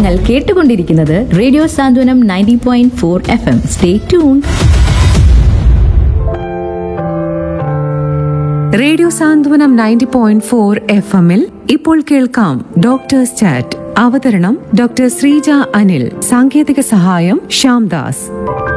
നിങ്ങൾ കേട്ടുകൊണ്ടിരിക്കുന്നത് radio Santhwanam ninety point four F M stay tune radio Santhwanam ninety point four F എമ്മിൽ ഇപ്പോൾ കേൾക്കാം ഡോക്ടേഴ്സ് ചാറ്റ് അവതരണം ഡോക്ടർ ശ്രീജ അനിൽ സാങ്കേതിക സഹായം ശ്യാംദാസ്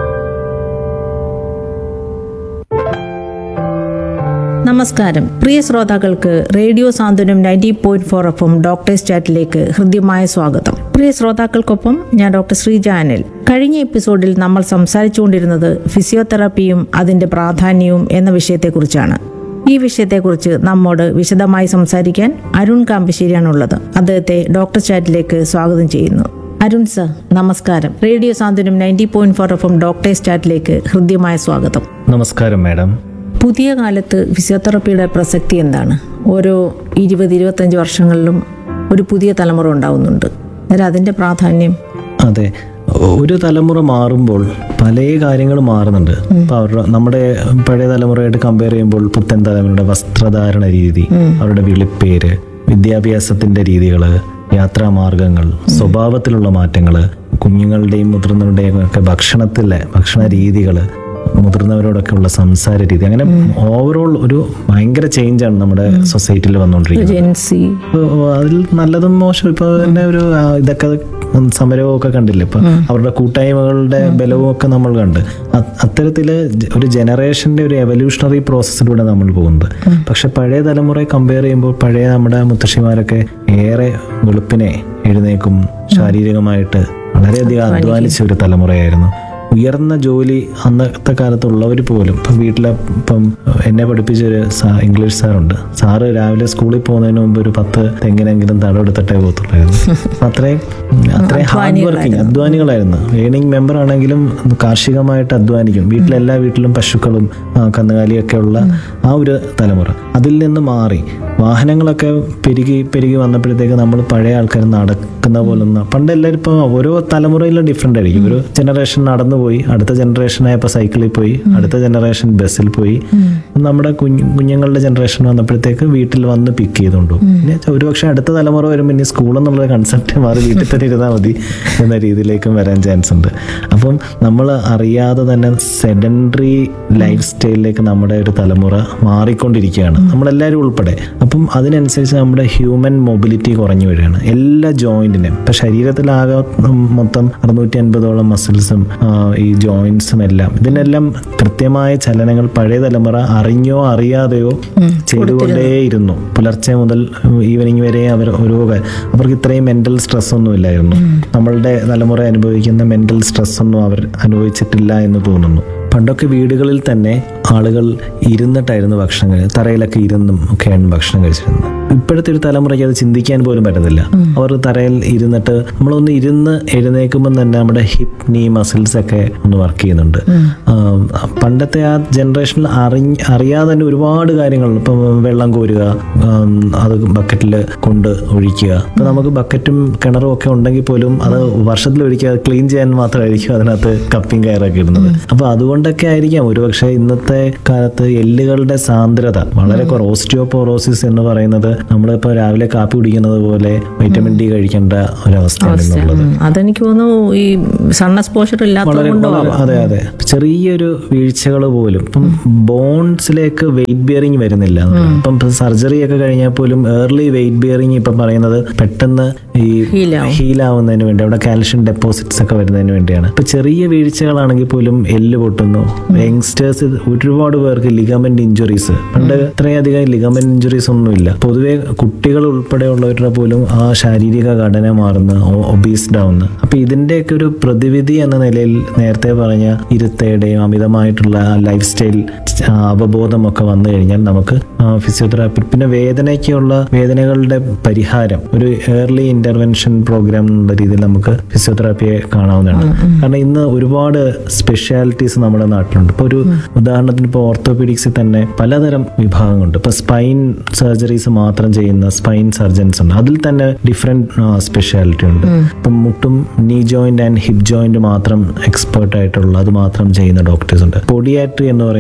നമസ്കാരം പ്രിയ ശ്രോതാക്കൾക്ക് radio Santhwanam ninety point four F M doctors ചാറ്റിലേക്ക് ഹൃദ്യമായ സ്വാഗതം പ്രിയ ശ്രോതാക്കൾക്കൊപ്പം ഞാൻ ഡോക്ടർ ശ്രീജ അനിൽ കഴിഞ്ഞ എപ്പിസോഡിൽ നമ്മൾ സംസാരിച്ചുകൊണ്ടിരുന്നത് ഫിസിയോതെറാപ്പിയും അതിന്റെ പ്രാധാന്യവും എന്ന വിഷയത്തെക്കുറിച്ചാണ് ഈ വിഷയത്തെക്കുറിച്ച് നമ്മോട് വിശദമായി സംസാരിക്കാൻ അരുൺ കാമ്പശ്ശേരിയാണുള്ളത് അദ്ദേഹത്തെ ഡോക്ടർ ചാറ്റിലേക്ക് സ്വാഗതം ചെയ്യുന്നു അരുൺ സർ നമസ്കാരം radio Santhwanam ninety point four F M doctors ചാറ്റിലേക്ക് ഹൃദ്യമായ സ്വാഗതം നമസ്കാരം മാഡം പുതിയ കാലത്ത് ഫിസിയോതെറാപ്പിയുടെ പ്രസക്തി എന്താണ് ഓരോ ഇരുപത് ഇരുപത്തഞ്ച് വർഷങ്ങളിലും ഒരു പുതിയ തലമുറ ഉണ്ടാവുന്നുണ്ട് അന്നേരം അതിൻ്റെ പ്രാധാന്യം അതെ ഒരു തലമുറ മാറുമ്പോൾ പല കാര്യങ്ങളും മാറുന്നുണ്ട് ഇപ്പൊ അവരുടെ നമ്മുടെ പഴയ തലമുറയായിട്ട് കമ്പയർ ചെയ്യുമ്പോൾ പുത്തൻ തലമുറയുടെ വസ്ത്രധാരണ രീതി അവരുടെ വിളിപ്പേര് വിദ്യാഭ്യാസത്തിന്റെ രീതികള് യാത്രാമാർഗങ്ങൾ സ്വഭാവത്തിലുള്ള മാറ്റങ്ങള് കുഞ്ഞുങ്ങളുടെയും മുതിർന്നവരുടെയും ഒക്കെ ഭക്ഷണത്തിലെ ഭക്ഷണ രീതികള് മുതിർന്നവരോടൊക്കെ ഉള്ള സംസാര രീതി അങ്ങനെ ഓവറോൾ ഒരു ഭയങ്കര ചേഞ്ചാണ് നമ്മുടെ സൊസൈറ്റിയിൽ വന്നുകൊണ്ടിരിക്കുന്നത് ജെൻസി ഇപ്പൊ അതിൽ നല്ലതും മോശം ഇപ്പൊ തന്നെ ഒരു ആ, ഇതൊക്കെ സമരവും ഒക്കെ കണ്ടില്ലേ ഇപ്പൊ അവരുടെ കൂട്ടായ്മകളുടെ ബലവും ഒക്കെ നമ്മൾ കണ്ട് അ- അത്തരത്തില് ജ- ഒരു ജനറേഷന്റെ ഒരു എവല്യൂഷണറി പ്രോസസ്സിലൂടെ നമ്മൾ പോകുന്നത് പക്ഷെ പഴയ തലമുറയെ കമ്പയർ ചെയ്യുമ്പോൾ പഴയ നമ്മുടെ മുത്തശ്ശിമാരൊക്കെ ഏറെ വെളുപ്പിനെ എഴുന്നേക്കും ശാരീരികമായിട്ട് വളരെയധികം അധ്വാനിച്ച ഒരു തലമുറയായിരുന്നു ഉയർന്ന ജോലി അന്നത്തെ കാലത്തുള്ളവർ പോലും ഇപ്പം വീട്ടിലെ ഇപ്പം എന്നെ പഠിപ്പിച്ചൊരു സാ ഇംഗ്ലീഷ് സാറുണ്ട് സാറ് രാവിലെ സ്കൂളിൽ പോകുന്നതിന് മുമ്പ് ഒരു പത്ത് തെങ്ങിനെങ്കിലും തടവെടുത്തിട്ടേ പോകത്തുള്ളായിരുന്നു അപ്പം അത്രയും അത്രയും ഹാർഡ് വർക്കിംഗ് അധ്വാനികളായിരുന്നു ഏണിംഗ് മെമ്പർ ആണെങ്കിലും കാർഷികമായിട്ട് അധ്വാനിക്കും വീട്ടിലെല്ലാ വീട്ടിലും പശുക്കളും ആ, കന്നുകാലിയൊക്കെ ഉള്ള ആ ഒരു തലമുറ അതിൽ നിന്ന് മാറി വാഹനങ്ങളൊക്കെ പെരുകി പെരുകി വന്നപ്പോഴത്തേക്ക് നമ്മൾ പഴയ ആൾക്കാർ നടക്കുന്ന പോലൊന്നും പണ്ട് എല്ലാവരും ഇപ്പോൾ ഓരോ തലമുറയിലും ഡിഫറെൻ്റ് ആയിരിക്കും ഒരു ജനറേഷൻ നടന്നു പോയി അടുത്ത ജനറേഷൻ ആയപ്പോൾ സൈക്കിളിൽ പോയി അടുത്ത ജനറേഷൻ ബസ്സിൽ പോയി നമ്മുടെ കുഞ്ഞ് കുഞ്ഞുങ്ങളുടെ ജനറേഷൻ വന്നപ്പോഴത്തേക്ക് വീട്ടിൽ വന്ന് പിക്ക് ചെയ്തുകൊണ്ട് പോകും പിന്നെ ഒരുപക്ഷെ അടുത്ത തലമുറ വരുമ്പോൾ ഇനി സ്കൂൾ എന്നുള്ള കൺസെപ്റ്റ് മാറി വീട്ടിൽ തന്നെ ഇരുന്നാൽ മതി എന്ന രീതിയിലേക്കും വരാൻ ചാൻസ് ഉണ്ട് അപ്പം നമ്മൾ അറിയാതെ തന്നെ സെഡൻഡറി ലൈഫ് സ്റ്റൈലിലേക്ക് നമ്മുടെ ഒരു തലമുറ മാറിക്കൊണ്ടിരിക്കുകയാണ് നമ്മളെല്ലാവരും ഉൾപ്പെടെ അപ്പം അതിനനുസരിച്ച് നമ്മുടെ ഹ്യൂമൻ മൊബിലിറ്റി കുറഞ്ഞു വരികയാണ് എല്ലാ ജോയിന്റിനും ഇപ്പം ശരീരത്തിലാകെ മൊത്തം അറുന്നൂറ്റി അൻപതോളം മസിൽസും ഈ ജോയിന്റ്സും എല്ലാം ഇതിനെല്ലാം കൃത്യമായ ചലനങ്ങൾ പഴയ തലമുറ അറിഞ്ഞോ അറിയാതെയോ ചെയ്തുകൊണ്ടേയിരുന്നു പുലർച്ചെ മുതൽ ഈവനിങ് വരെ അവർ ഓരോ കാ- അവർക്ക് ഇത്രയും മെന്റൽ സ്ട്രെസ് ഒന്നും ഇല്ലായിരുന്നു നമ്മളുടെ തലമുറ അനുഭവിക്കുന്ന മെന്റൽ സ്ട്രെസ് ഒന്നും അവർ അനുഭവിച്ചിട്ടില്ല എന്ന് തോന്നുന്നു പണ്ടൊക്കെ വീടുകളിൽ തന്നെ ആളുകൾ ഇരുന്നിട്ടായിരുന്നു ഭക്ഷണം കഴി തറയിലൊക്കെ ഇരുന്നും ഒക്കെയാണ് ഭക്ഷണം കഴിച്ചിരുന്നത് ഇപ്പോഴത്തെ ഒരു തലമുറയ്ക്ക് അത് ചിന്തിക്കാൻ പോലും പറ്റത്തില്ല അവർ തറയിൽ ഇരുന്നിട്ട് നമ്മളൊന്ന് ഇരുന്ന് എഴുന്നേൽക്കുമ്പോൾ തന്നെ നമ്മുടെ ഹിപ്പ് നീ മസിൽസ് ഒക്കെ ഒന്ന് വർക്ക് ചെയ്യുന്നുണ്ട് ആം, പണ്ടത്തെ ആ ജനറേഷനിൽ അറിഞ്ഞ് അറിയാതെ തന്നെ ഒരുപാട് കാര്യങ്ങൾ ഇപ്പം വെള്ളം കോരുക ആം, അത് ബക്കറ്റിൽ കൊണ്ട് ഒഴിക്കുക ഇപ്പം നമുക്ക് ബക്കറ്റും കിണറും ഒക്കെ ഉണ്ടെങ്കിൽ പോലും അത് വർഷത്തിൽ ഒരിക്കൽ ക്ലീൻ ചെയ്യാൻ മാത്രമായിരിക്കും അതിനകത്ത് കപ്പിയും കയറൊക്കെ ഇടുന്നത് അപ്പൊ അതുകൊണ്ടൊക്കെ ആയിരിക്കാം ഒരുപക്ഷെ ഇന്നത്തെ കാലത്ത് എല്ലുകളുടെ സാന്ദ്രത വളരെ കുറവ് ഓസ്റ്റിയോപോറോസിസ് എന്ന് പറയുന്നത് നമ്മളിപ്പോൾ രാവിലെ കാപ്പി കുടിക്കുന്നത് പോലെ വൈറ്റമിൻ ഡി കഴിക്കേണ്ട ഒരവസ്ഥയാണ് ഇന്നുള്ളത് ഉം, അതെനിക്ക് തോന്നുന്നു ഈ സൺ എക്സ്പോഷർ ഇല്ലാത്തത് വളരെ കൊണ്ടോ വളരെ- അതെ അതെ ചെറിയൊരു വീഴ്ചകൾ പോലും ഇപ്പം ബോൺസിലേക്ക് വെയിറ്റ് ബിയറിംഗ് വരുന്നില്ല എന്നുള്ളത്. ഇപ്പം സർജറി ഒക്കെ കഴിഞ്ഞാൽ പോലും ഏർലി വെയിറ്റ് ബിയറിംഗ് ഇപ്പം പറയുന്നത് പെട്ടെന്ന് ഈ Heal ആവും. ഹീൽ ആവുന്നതിന് വേണ്ടി അവിടെ കാൽഷ്യം ഡെപ്പോസിറ്റ്സ് ഒക്കെ വരുന്നതിന് വേണ്ടിയാണ് ഇപ്പൊ ചെറിയ വീഴ്ചകളാണെങ്കിൽ പോലും എല്ല് പൊട്ടുന്നു യങ്സ്റ്റേഴ്സ് ഒരുപാട് പേർക്ക് ലിഗമെന്റ് ഇഞ്ചുറീസ് പണ്ട് ഇത്രയധികം ലിഗമെന്റ് ഇഞ്ചുറീസ് ഒന്നും ഇല്ല പൊതുവെ കുട്ടികൾ ഉൾപ്പെടെയുള്ളവരുടെ പോലും ആ ശാരീരിക ഘടന മാറുന്ന ഒബീസ്ഡ് ആവുന്ന അപ്പൊ ഇതിന്റെയൊക്കെ ഒരു പ്രതിവിധി എന്ന നിലയിൽ നേരത്തെ പറഞ്ഞ ഇരുത്തയുടെയും അമിതമായിട്ടുള്ള ലൈഫ് സ്റ്റൈൽ അവബോധമൊക്കെ വന്നു കഴിഞ്ഞാൽ നമുക്ക് ഫിസിയോതെറാപ്പി പിന്നെ വേദനയ്ക്കുള്ള വേദനകളുടെ പരിഹാരം ഒരു ഏർലി ഇന്റർവെൻഷൻ പ്രോഗ്രാം എന്നുള്ള രീതിയിൽ നമുക്ക് ഫിസിയോതെറാപ്പിയെ കാണാവുന്നതാണ് കാരണം ഇന്ന് ഒരുപാട് സ്പെഷ്യാലിറ്റീസ് നമ്മുടെ നാട്ടിലുണ്ട് ഇപ്പോൾ ഒരു ഉദാഹരണത്തിന് ഇപ്പോൾ ഓർത്തോപീഡിക്സിൽ തന്നെ പലതരം വിഭാഗങ്ങളുണ്ട് ഇപ്പോൾ സ്പൈൻ സർജറീസ് മാത്രം ചെയ്യുന്ന സ്പൈൻ സർജൻസ് ഉണ്ട് അതിൽ തന്നെ ഡിഫറെന്റ് സ്പെഷ്യാലിറ്റി ഉണ്ട് ഇപ്പം മുട്ടും knee joint and hip joint മാത്രം എക്സ്പേർട്ട് ആയിട്ടുള്ള അത് മാത്രം ചെയ്യുന്ന ഡോക്ടേഴ്സ് ഉണ്ട് പൊഡിയാട്രി എന്ന് പറയുന്ന ഒരു ഡിപ്പാർട്ട്മെന്റ്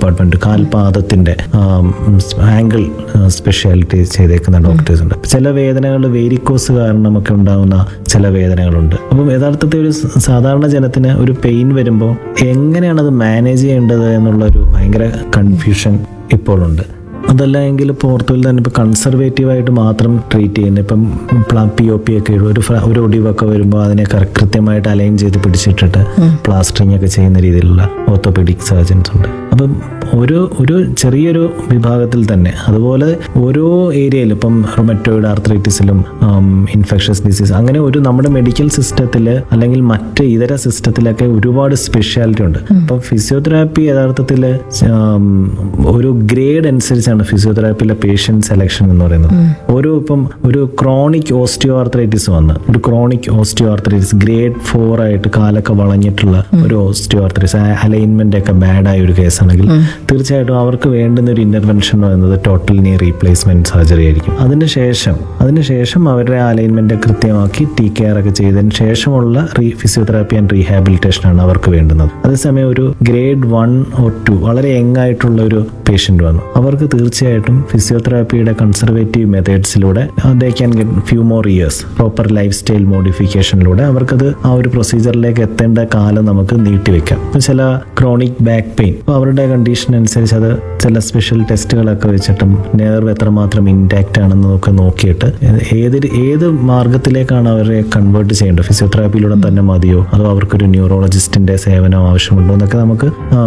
ഡിപ്പാർട്ട്മെന്റ് കാൽപാദത്തിന്റെ ആംഗിൾ സ്പെഷ്യാലിറ്റി ചെയ്തേക്കുന്ന ഡോക്ടേഴ്സ് ഉണ്ട് ചില വേദനകൾ വേരിക്കോസ് കാരണമൊക്കെ ഉണ്ടാകുന്ന ചില വേദനകളുണ്ട് അപ്പം യഥാർത്ഥത്തിൽ ഒരു സ- സാധാരണ ജനത്തിന് ഒരു പെയിൻ വരുമ്പോൾ എങ്ങനെയാണ് അത് മാനേജ് ചെയ്യേണ്ടത് എന്നുള്ള ഒരു ഭയങ്കര കൺഫ്യൂഷൻ ഇപ്പോഴുണ്ട് അതല്ല എങ്കിൽ ഇപ്പോൾ ഓർത്തോയിൽ തന്നെ ഇപ്പോൾ കൺസർവേറ്റീവായിട്ട് മാത്രം ട്രീറ്റ് ചെയ്യുന്നത് ഇപ്പം പി ഒ പി ഒക്കെ ഒരു ഫ്ര- ഒരു ഒടിവൊക്കെ വരുമ്പോൾ അതിനെ കറ- കൃത്യമായിട്ട് അലൈൻ ചെയ്ത് പിടിച്ചിട്ടിട്ട് പ്ലാസ്റ്ററിങ് ഒക്കെ ചെയ്യുന്ന രീതിയിലുള്ള ഓർത്തോപെഡിക് സർജൻസ് ഉണ്ട് അപ്പം ഒരു ഒരു ചെറിയൊരു വിഭാഗത്തിൽ തന്നെ അതുപോലെ ഓരോ ഏരിയയിലും ഇപ്പം റൊമറ്റോയിഡ് ആർത്രൈറ്റിസിലും ഇൻഫെക്ഷസ് ഡിസീസ് അങ്ങനെ ഒരു നമ്മുടെ മെഡിക്കൽ സിസ്റ്റത്തിൽ അല്ലെങ്കിൽ മറ്റ് ഇതര സിസ്റ്റത്തിലൊക്കെ ഒരുപാട് സ്പെഷ്യാലിറ്റി ഉണ്ട് അപ്പം ഫിസിയോതെറാപ്പി യഥാർത്ഥത്തിൽ ഒരു ഗ്രേഡ് അനുസരിച്ചാണ് ഫിസിയോതെറാപ്പിയിലെ പേഷ്യൻ്റ് സെലക്ഷൻ എന്ന് പറയുന്നത് ഓരോ ഇപ്പം ഒരു ക്രോണിക് ഓസ്റ്റിയോ ആർത്രൈറ്റിസ് വന്ന് ഒരു chronic osteoarthritis grade four ആയിട്ട് കാലൊക്കെ വളഞ്ഞിട്ടുള്ള ഒരു ഓസ്റ്റിയോ ആർത്രൈറ്റിസ് അലൈൻമെന്റ് ഒക്കെ ബാഡ് ആയ ഒരു കേസാണെങ്കിൽ തീർച്ചയായിട്ടും അവർക്ക് വേണ്ടുന്ന ഒരു ഇന്റർവെൻഷൻ എന്ന് പറയുന്നത് ടോട്ടൽ നീ റീപ്ലേസ്മെന്റ് സർജറി ആയിരിക്കും അതിനുശേഷം അതിനുശേഷം അവരുടെ അലൈൻമെന്റ് കൃത്യമാക്കി ടീ കെയർ ഒക്കെ ചെയ്തതിന് ശേഷമുള്ള റീ ഫിസിയോതെറാപ്പി ആൻഡ് റീഹാബിലിറ്റേഷൻ ആണ് അവർക്ക് വേണ്ടുന്നത് അതേസമയം ഒരു ഗ്രേഡ് വൺ ഓർ ടു വളരെ യങ് ആയിട്ടുള്ള ഒരു പേഷ്യന്റ് വന്നു അവർക്ക് തീർച്ചയായിട്ടും ഫിസിയോതെറാപ്പിയുടെ കൺസർവേറ്റീവ് മെത്തേഡ്സിലൂടെ they can get few more years proper lifestyle മോഡിഫിക്കേഷനിലൂടെ അവർക്കത് ആ ഒരു പ്രൊസീജിയറിലേക്ക് എത്തേണ്ട കാലം നമുക്ക് നീട്ടിവെക്കാം ഇപ്പൊ ചില ക്രോണിക് ബാക്ക് പെയിൻ അപ്പോൾ അവരുടെ കണ്ടീഷൻ അനുസരിച്ച് അത് ചില സ്പെഷ്യൽ ടെസ്റ്റുകളൊക്കെ വെച്ചിട്ടും നെർവ് എത്രമാത്രം ഇൻടാക്റ്റ് ആണെന്നൊക്കെ നോക്കിയിട്ട് ഏത് ഏത് മാർഗത്തിലേക്കാണ് അവരെ കൺവേർട്ട് ചെയ്യേണ്ടത് ഫിസിയോതെറാപ്പിയിലൂടെ തന്നെ മതിയോ അതോ അവർക്കൊരു ന്യൂറോളജിസ്റ്റിന്റെ സേവനം ആവശ്യമുണ്ടോ എന്നൊക്കെ നമുക്ക്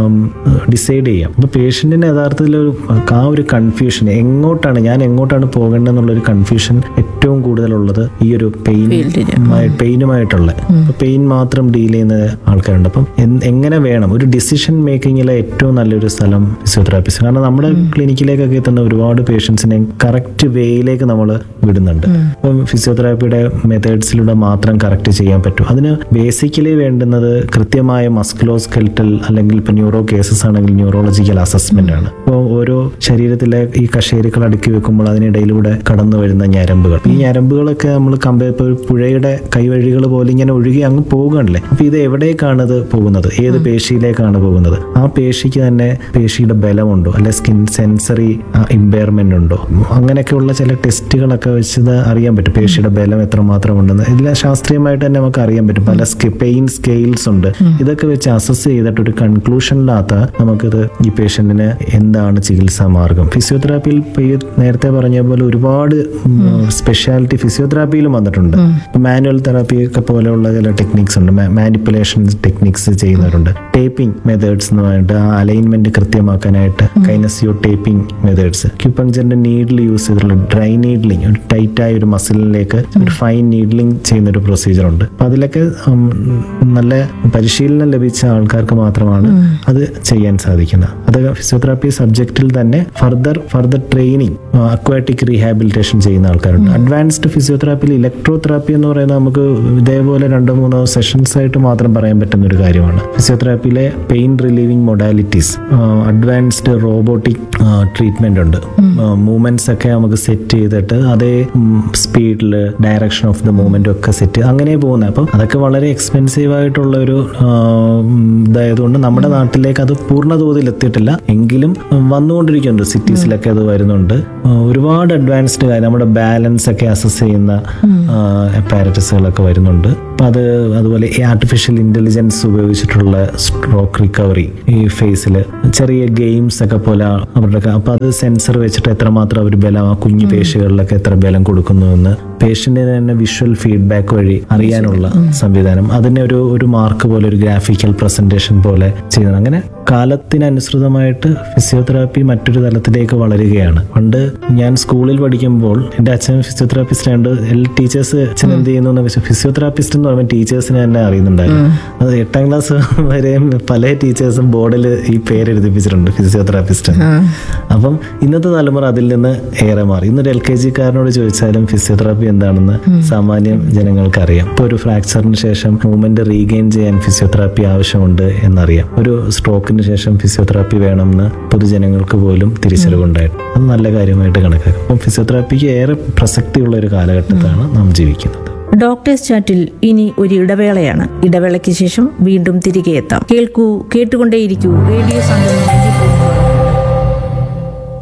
ഡിസൈഡ് ചെയ്യാം അപ്പോൾ പേഷ്യന്റിന് യഥാർത്ഥത്തിൽ ഒരു ആ ഒരു കൺഫ്യൂഷൻ എങ്ങോട്ടാണ് ഞാൻ എങ്ങോട്ടാണ് പോകേണ്ടതെന്നുള്ള ഒരു കൺഫ്യൂഷൻ ഏറ്റവും കൂടുതലുള്ളത് ഈ ഒരു പെയിൻ പെയിനുമായിട്ടുള്ള പെയിൻ മാത്രം ഡീൽ ചെയ്യുന്ന ആൾക്കാരുണ്ട് അപ്പം എന്ത്- എങ്ങനെ വേണം ഒരു ഡിസിഷൻ മേക്കിങ്ങിലെ ഏറ്റവും നല്ലൊരു സ്ഥലം ഫിസിയോതെറാപ്പിസ്റ്റ് കാരണം നമ്മുടെ ക്ലിനിക്കിലേക്കൊക്കെ എത്തുന്ന ഒരുപാട് പേഷ്യൻസിനെ കറക്റ്റ് വേയിലേക്ക് നമ്മൾ വിടുന്നുണ്ട് അപ്പം ഫിസിയോതെറാപ്പിയുടെ മെത്തേഡ്സിലൂടെ മാത്രം കറക്റ്റ് ചെയ്യാൻ പറ്റും അതിന് ബേസിക്കലി വേണ്ടുന്നത് കൃത്യമായ മസ്കുലോസ്കെൽറ്റൽ അല്ലെങ്കിൽ ഇപ്പൊ ന്യൂറോ കേസസ് ആണെങ്കിൽ ന്യൂറോളജിക്കൽ അസസ്മെന്റ് ആണ് അപ്പോൾ ഓരോ ശരീരത്തിലെ ഈ കശേരുക്കൾ അടുക്കി വെക്കുമ്പോൾ അതിനിടയിലൂടെ കടന്നു വരുന്ന ഞരമ്പുകൾ ഈ ഞരമ്പുകളൊക്കെ നമ്മൾ കമ്പയർ ഇപ്പോൾ ഒരു പുഴയുടെ കൈവഴികൾ പോലെ ഇങ്ങനെ ഒഴുകി അങ്ങ് പോകുകയാണല്ലേ അപ്പൊ ഇത് എവിടേക്കാണ് ഇത് പോകുന്നത് ഏത് പേശിയിലേക്കാണ് പോകുന്നത് ആ പേശിക്ക് തന്നെ പേശിയുടെ ബലമുണ്ടോ അല്ലെ സ്കിൻ സെൻസറി ഇമ്പയർമെന്റ് ഉണ്ടോ അങ്ങനെയൊക്കെയുള്ള ചില ടെസ്റ്റുകളൊക്കെ വെച്ച് ഇത് അറിയാൻ പറ്റും പേശിയുടെ ബലം എത്രമാത്രം ഉണ്ടെന്ന് ഇതെല്ലാം ശാസ്ത്രീയമായിട്ട് തന്നെ നമുക്ക് അറിയാൻ പറ്റും പല പെയിൻ സ്കെയിൽസ് ഉണ്ട് ഇതൊക്കെ വെച്ച് അസസ് ചെയ്തിട്ട് ഒരു കൺക്ലൂഷനിലാത്ത നമുക്കിത് ഈ പേഷ്യന്റിന് എന്താണ് ചികിത്സാ മാർഗം ഫിസിയോതെറാപ്പിയിൽ ഇപ്പൊ ഈ നേരത്തെ പറഞ്ഞ പോലെ ഒരുപാട് സ്പെഷ്യാലിറ്റി ഫിസിയോതെറാപ്പിയിലും വന്നിട്ടുണ്ട് മാനുവൽ തെറാപ്പി ഒക്കെ പോലെയുള്ള ചില ടെക്നിക്സ് ഉണ്ട് മാനിപ്പുലേഷൻ ടെക്നിക്സ് ചെയ്യുന്നവരുണ്ട് ടേപ്പിംഗ് മെത്തേഡ്സ് എന്ന് പറഞ്ഞിട്ട് ആ അലൈൻമെന്റ് കൃത്യമാക്കാനായിട്ട് കൈനസിയോ ടേപ്പിംഗ് മെത്തേഡ്സ് ക്യൂപങ്ചറിന്റെ നീഡിൽ യൂസ് ചെയ്തിട്ടുള്ള ഡ്രൈ നീഡ്ലിംഗ് ഒരു ടൈറ്റ് ആയ ഒരു മസിലിലേക്ക് ഒരു ഫൈൻ നീഡ്ലിംഗ് ചെയ്യുന്ന ഒരു പ്രൊസീജിയർ ഉണ്ട് അപ്പൊ അതിലൊക്കെ ഉം, നല്ല പരിശീലനം ലഭിച്ച ആൾക്കാർക്ക് മാത്രമാണ് അത് ചെയ്യാൻ സാധിക്കുന്നത് അത് ഫിസിയോതെറാപ്പി സബ്ജക്റ്റിൽ തന്നെ further further training aquatic rehabilitation ചെയ്യുന്ന ആൾക്കാരുണ്ട് അഡ്വാൻസ്ഡ് ഫിസിയോതെറാപ്പിയിൽ ഇലക്ട്രോ തെറാപ്പി എന്ന് പറയുന്നത് നമുക്ക് ഇതേപോലെ രണ്ടോ മൂന്നോ സെഷൻസ് ആയിട്ട് മാത്രം പറയാൻ പറ്റുന്ന ഒരു കാര്യമാണ് ഫിസിയോതെറാപ്പിയിലെ pain relieving modalities advanced robotic treatment ഉണ്ട് മൂവ്മെന്റ്സ് ഒക്കെ നമുക്ക് സെറ്റ് ചെയ്തിട്ട് അതേ സ്പീഡിൽ ഡയറക്ഷൻ ഓഫ് ദ മൂവ്മെന്റ് ഒക്കെ സെറ്റ് അങ്ങനെ പോകുന്നത് അപ്പം അതൊക്കെ വളരെ എക്സ്പെൻസീവ് ആയിട്ടുള്ള ഒരു ആ, ഉം, ഇതായതുകൊണ്ട് നമ്മുടെ നാട്ടിലേക്ക് അത് പൂർണ്ണ തോതിൽ എത്തിയിട്ടില്ല എങ്കിലും ഉം, വന്നുകൊണ്ടിരിക്കുന്നുണ്ട് സിറ്റീസിലൊക്കെ അത് വരുന്നുണ്ട് ആ, ഒരുപാട് അഡ്വാൻസ്ഡ് കാര്യം നമ്മുടെ ബാലൻസ് ഒക്കെ അസസ് ചെയ്യുന്ന അപ്പാരറ്റസുകളൊക്കെ വരുന്നുണ്ട് അപ്പം അത് അതുപോലെ ഈ ആർട്ടിഫിഷ്യൽ ഇന്റലിജൻസ് ഉപയോഗിച്ചിട്ടുള്ള സ്ട്രോക്ക് റിക്കവറി ഈ ഫേസിൽ ചെറിയ ഗെയിംസ് ഒക്കെ പോലെ അവരുടെ അപ്പം അത് സെൻസർ വെച്ചിട്ട് എത്രമാത്രം അവർ ബലം ആ കുഞ്ഞു പേശികളിലൊക്കെ എത്ര ബലം കൊടുക്കുന്നു എന്ന് പേഷ്യന്റിന് തന്നെ വിഷ്വൽ ഫീഡ്ബാക്ക് വഴി അറിയാനുള്ള സംവിധാനം അതിനെ ഒരു ഒരു മാർക്ക് പോലെ ഒരു ഗ്രാഫിക്കൽ പ്രസന്റേഷൻ പോലെ ചെയ്യുന്നത് അങ്ങനെ കാലത്തിനനുസൃതമായിട്ട് ഫിസിയോതെറാപ്പി മറ്റൊരു തലത്തിലേക്ക് വളരുകയാണ് പണ്ട് ഞാൻ സ്കൂളിൽ പഠിക്കുമ്പോൾ എൻ്റെ അച്ഛൻ ഫിസിയോതെറാപ്പിസ്റ്റ് ആയതുകൊണ്ട് എല്ലാ ടീച്ചേഴ്സ് അച്ഛൻ എന്ത് ചെയ്യുന്നു എന്ന് വെച്ചാൽ ഫിസിയോതെറാപ്പിസ്റ്റ് എന്ന് പറയുമ്പോൾ ടീച്ചേഴ്സിനെ തന്നെ അറിയുന്നുണ്ടായിരുന്നു അത് എട്ടാം ക്ലാസ് വരെയും പല ടീച്ചേഴ്സും ബോർഡിൽ ഈ പേര് എഴുതിപ്പിച്ചിട്ടുണ്ട് ഫിസിയോതെറാപ്പിസ്റ്റ് അപ്പം ഇന്നത്തെ തലമുറ അതിൽ നിന്ന് ഏറെ മാറി ഇന്നൊരു എൽ കെ ജിക്കാരനോട് ചോദിച്ചാലും ഫിസിയോതെറാപ്പി എന്താണെന്ന് സാമാന്യം ജനങ്ങൾക്ക് അറിയാം ഇപ്പോൾ ഒരു ഫ്രാക്ചറിന് ശേഷം മൂവ്മെന്റ് റീഗെയിൻ ചെയ്യാൻ ഫിസിയോതെറാപ്പി ആവശ്യമുണ്ട് എന്നറിയാം ഒരു സ്ട്രോക്കിന് ശേഷം ഫിസിയോതെറാപ്പി വേണമെന്ന് പൊതുജനങ്ങൾക്ക് പോലും തിരിച്ചറിവുണ്ടായിരുന്നു അത് നല്ല കാര്യമായിട്ട് കണക്കാക്കും അപ്പം ഫിസിയോതെറാപ്പിക്ക് ഏറെ പ്രസക്തിയുള്ള ഒരു കാലഘട്ടത്താണ് നാം ജീവിക്കുന്നത് ഡോക്ടേഴ്സ് ചാറ്റിൽ ഇനി ഒരു ഇടവേളയാണ് ഇടവേളയ്ക്ക് ശേഷം വീണ്ടും തിരികെ എത്താം കേൾക്കൂ കേട്ടുകൊണ്ടേയിരിക്കൂ റേഡിയോ സാന്ത്വനം 90.4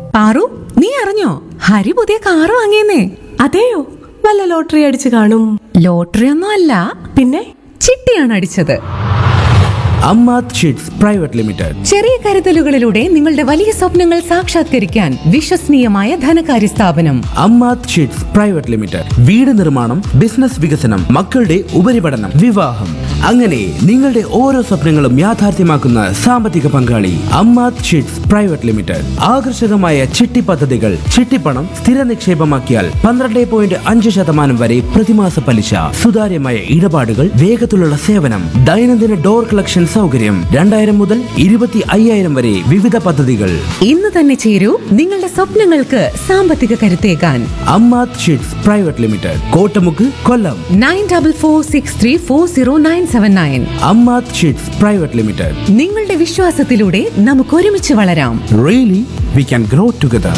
പാറു നീ അറിഞ്ഞോ ഹരി പുതിയ കാറ് വാങ്ങിയെന്നേ അതെയോ വല്ല ലോട്ടറി അടിച്ചു കാണും ലോട്ടറി ഒന്നും അല്ല പിന്നെ ചിട്ടിയാണ് അടിച്ചത് അമ്മാത് ഷീറ്റ്സ് പ്രൈവറ്റ് ലിമിറ്റഡ് ചെറിയ കരുതലുകളിലൂടെ നിങ്ങളുടെ വലിയ സ്വപ്നങ്ങൾ സാക്ഷാത്കരിക്കാൻ വിശ്വസനീയമായ ധനകാര്യ സ്ഥാപനം അമ്മാത് ഷീറ്റ്സ് പ്രൈവറ്റ് ലിമിറ്റഡ് വീട് നിർമ്മാണം ബിസിനസ് വികസനം മക്കളുടെ ഉപരിപഠനം വിവാഹം അങ്ങനെ നിങ്ങളുടെ ഓരോ സ്വപ്നങ്ങളും യാഥാർത്ഥ്യമാക്കുന്ന സാമ്പത്തിക പങ്കാളി അമ്മാത് ഷീറ്റ്സ് പ്രൈവറ്റ് ലിമിറ്റഡ് ആകർഷകമായ ചിട്ടി പദ്ധതികൾ ചിട്ടിപ്പണം സ്ഥിര നിക്ഷേപമാക്കിയാൽ പന്ത്രണ്ട് പോയിന്റ് അഞ്ച് ശതമാനം വരെ പ്രതിമാസ പലിശ സുതാര്യമായ ഇടപാടുകൾ വേഗത്തിലുള്ള സേവനം ദൈനംദിന ഡോർ കളക്ഷൻ സൗകര്യം രണ്ടായിരം മുതൽ ഇരുപത്തി അയ്യായിരം വരെ വിവിധ പദ്ധതികൾ ഇന്ന് തന്നെ ചേരൂ നിങ്ങളുടെ സ്വപ്നങ്ങൾക്ക് സാമ്പത്തിക കരുത്തേകാൻ Ammath chits private limited Kottamukku Kollam nine double four six three four zero nine seven nine Ammath chits private limited നിങ്ങളുടെ വിശ്വാസത്തിലൂടെ നമുക്ക് ഒരുമിച്ച് വളരാം really we can grow together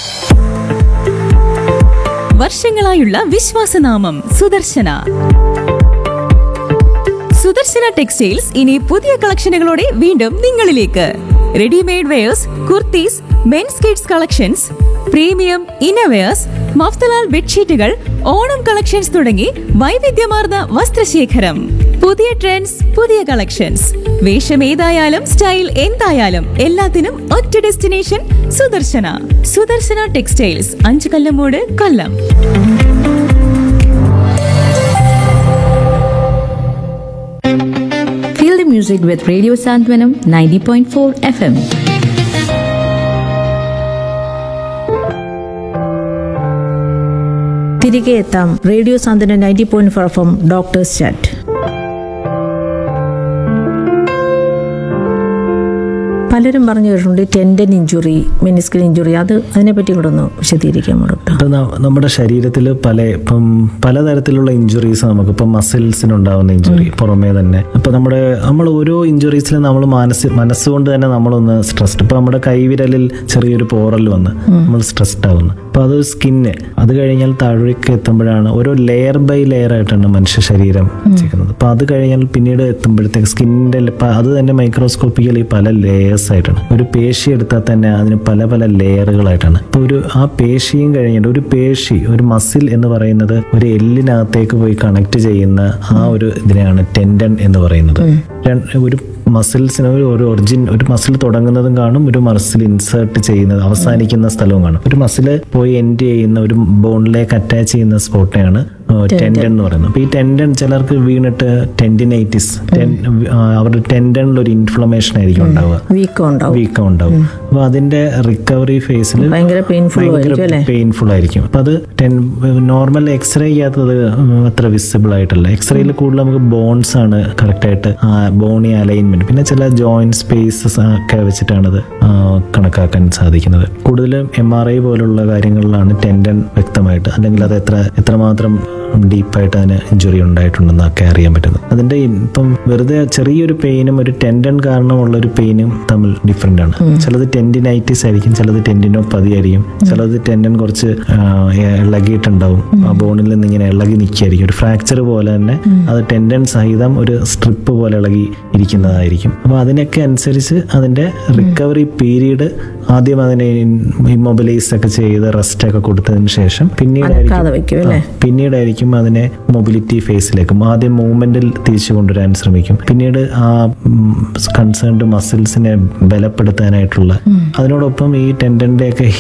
വർഷങ്ങളായുള്ള വിശ്വാസനാമം സുദർശന സുദർശന ടെക്സ്റ്റൈൽസ് ഇനി പുതിയ കളക്ഷനുകളോടെ വീണ്ടും നിങ്ങളിലേക്ക് readymade wears kurtis mens kids collections premium innerwears Mafatlal ബെഡ്ഷീറ്റുകൾ ഓണം കളക്ഷൻസ് തുടങ്ങി വൈവിധ്യമാർന്ന വസ്ത്രശേഖരം പുതിയ ട്രെൻഡ്സ് പുതിയ കളക്ഷൻസ് വേഷം ഏതായാലും സ്റ്റൈൽ എന്തായാലും എല്ലാത്തിനും ഒറ്റ ഡെസ്റ്റിനേഷൻ സുദർശന സുദർശന ടെക്സ്റ്റൈൽസ് അഞ്ചു Kallamoodu Kollam Feel the music with Radio Santwanam 90.4 FM. തിരികെ എത്താം radio Santhwanam ninety point four F M doctors chat പലരും പറഞ്ഞു കേട്ടിട്ടുണ്ട് ടെൻഡൻ ഇഞ്ചുറി മെനിസ്കൽ ഇഞ്ചുറി അത് അതിനെപ്പറ്റി കൂടെ ഒന്ന് വിശദീകരിക്കാമോ ഡോക്ടർ ഇപ്പം ന- നമ്മുടെ ശരീരത്തിൽ പല ഇപ്പം പലതരത്തിലുള്ള ഇഞ്ചുറീസ് നമുക്ക് ഇപ്പം മസിൽസിന് ഉണ്ടാവുന്ന ഇഞ്ചുറി പുറമേ തന്നെ ഇപ്പം നമ്മുടെ നമ്മൾ ഓരോ ഇഞ്ചുറീസിലും നമ്മൾ മനസ്സ് മനസ്സുകൊണ്ട് തന്നെ നമ്മളൊന്ന് സ്ട്രെസ്ഡ് ഇപ്പം നമ്മുടെ കൈവിരലിൽ ചെറിയൊരു പോറൽ വന്ന് നമ്മൾ സ്ട്രെസ്ഡ് ആവുന്നു അപ്പം അത് സ്കിന്ന് അത് കഴിഞ്ഞാൽ താഴേക്ക് എത്തുമ്പോഴാണ് ഓരോ ലെയർ ബൈ ലെയർ ആയിട്ടാണ് മനുഷ്യ ശരീരം ചെയ്യുന്നത് അപ്പം അത് കഴിഞ്ഞാൽ പിന്നീട് എത്തുമ്പോഴത്തേക്ക് സ്കിന്നിൻ്റെ അത് തന്നെ മൈക്രോസ്കോപ്പിക്കലി പല ലേയേഴ്സ് ആയിട്ടാണ് ഒരു പേശി എടുത്താൽ തന്നെ അതിന് പല പല ലെയറുകളായിട്ടാണ് ഇപ്പോൾ ഒരു ആ പേശിയും കഴിഞ്ഞിട്ട് ഒരു പേശി ഒരു മസിൽ എന്ന് പറയുന്നത് ഒരു എല്ലിനകത്തേക്ക് പോയി കണക്ട് ചെയ്യുന്ന ആ ഒരു ഇതിനെയാണ് ടെൻഡൻ എന്ന് പറയുന്നത് രണ്ട് ഒരു മസിൽസിന് ഒരു ഒരു ഒറിജിൻ ഒരു മസിൽ തുടങ്ങുന്നതും കാണും ഒരു മസിൽ ഇൻസേർട്ട് ചെയ്യുന്നത് അവസാനിക്കുന്ന സ്ഥലവും കാണും ഒരു മസിൽ പോയി എൻഡ് ചെയ്യുന്ന ഒരു ബോണിലേക്ക് അറ്റാച്ച് ചെയ്യുന്ന സ്പോട്ടിനെയാണ് ടെൻഡൻ എന്ന് പറയുന്നത് അപ്പോൾ ഈ ടെൻഡൻ ചിലർക്ക് വീണിട്ട് ടെൻഡിനൈറ്റിസ് അവരുടെ ടെൻഡനിൽ ഒരു ഇൻഫ്ലമേഷൻ ആയിരിക്കും ഉണ്ടാവുക വീക്കം ഉണ്ടാവും വീക്കം ഉണ്ടാവും അപ്പൊ അതിന്റെ റിക്കവറി ഫേസിൽ ഭയങ്കര painful ആയിരിക്കും അല്ലേ? പെയിൻഫുൾ ആയിരിക്കും അപ്പൊ അത് നോർമൽ എക്സ്റേ ചെയ്യാത്തത് അത്ര വിസിബിൾ ആയിട്ടല്ല എക്സ്റേയിൽ കൂടുതൽ നമുക്ക് ബോൺസ് ആണ് കറക്റ്റ് ആയിട്ട് ബോണി അലൈൻമെന്റ് പിന്നെ ചില ജോയിന്റ് സ്പേസസ് ഒക്കെ വെച്ചിട്ടാണ് അത് ആ, കണക്കാക്കാൻ സാധിക്കുന്നത് കൂടുതലും എം ആർ ഐ പോലുള്ള കാര്യങ്ങളിലാണ് ടെൻഡൻ വ്യക്തമായിട്ട് അല്ലെങ്കിൽ അത് എത്ര എത്രമാത്രം ഡീപ്പായിട്ട് അതിന് ഇഞ്ചുറി ഉണ്ടായിട്ടുണ്ടെന്നൊക്കെ അറിയാൻ പറ്റുന്നത് അതിന്റെ ഇ- ഇപ്പം വെറുതെ ചെറിയൊരു പെയിനും ഒരു ടെൻഡൻ കാരണമുള്ള ഒരു പെയിനും തമ്മിൽ ഡിഫറെന്റ് ആണ് ചിലത് ടെൻഡിനൈറ്റിസ് ആയിരിക്കും ചിലത് ടെൻഡിനോപ്പതി ആയിരിക്കും ചിലത് ടെൻഡൻ കുറച്ച് ആ, ഇ- ഇളകിയിട്ടുണ്ടാവും ആ ബോണിൽ നിന്ന് ഇങ്ങനെ ഇളകി നിൽക്കുകയായിരിക്കും ഒരു ഫ്രാക്ചർ പോലെ തന്നെ അത് ടെൻഡൻ സഹിതം ഒരു സ്ട്രിപ്പ് പോലെ ഇളകി ഇരിക്കുന്നതായിരിക്കും അപ്പോൾ അതിനൊക്കെ അനുസരിച്ച് അതിന്റെ റിക്കവറി പീരീഡ് ആദ്യം അതിനെ ഇമ്മൊബിലൈസ് ഒക്കെ ചെയ്ത് റെസ്റ്റ് ഒക്കെ കൊടുത്തതിന് ശേഷം അനക്കാതെ വെക്കും അല്ലേ? പിന്നീടായിരിക്കും പിന്നീടായിരിക്കും അതിനെ മൊബിലിറ്റി ഫേസിലേക്കും ആദ്യം മൂവ്മെന്റിൽ തിരിച്ചു കൊണ്ടുവരാൻ ശ്രമിക്കും പിന്നീട് ആ കൺസേൺഡ് മസിൽസിനെ ബലപ്പെടുത്താനായിട്ടുള്ള അതിനോടൊപ്പം ഈ ടെൻഡന്റെ ഒക്കെ